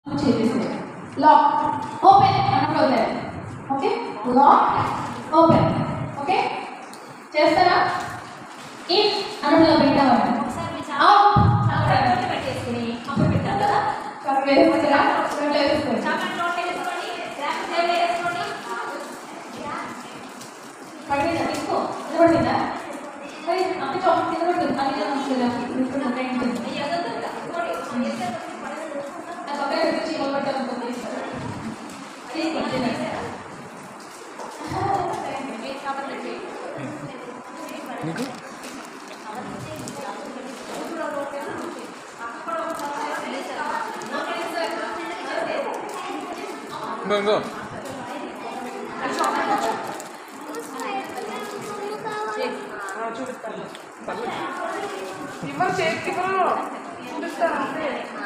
చేసేసేయాలి lock open అన్నప్పుడు వదిలేదు okay lock open okay చేస్తారా ఇన్ అన్నప్పుడు పెట్టామండి అవుట్ పెట్టేసుకుని అప్పుడు పెట్టాం కదా కాస్త వేసుకుంటారా రెండు వేసుకోండి చాక్లెట్ నోట్ వేసుకోండి గ్రాఫ్ టేబుల్ వేసుకోండి పడిందా తీసుకో నిలబడిందా మరి అంత చాక్లెట్ కింద పడుతుంది అది కదా వస్తుందా ఇప్పుడు ఒక ఏంటి అయ్యో అదొద్దు కదా. ఇంకోటి వేస్తే పడేది. అది పక్కన పెట్టి చీమలు పట్టాలనుకుంది మీరు కవర్ పెట్టి. నీకు ఇంకో ఇంకో ఇవ్వరు చేతికి ఇవ్వరు చూపిస్తారు అంతే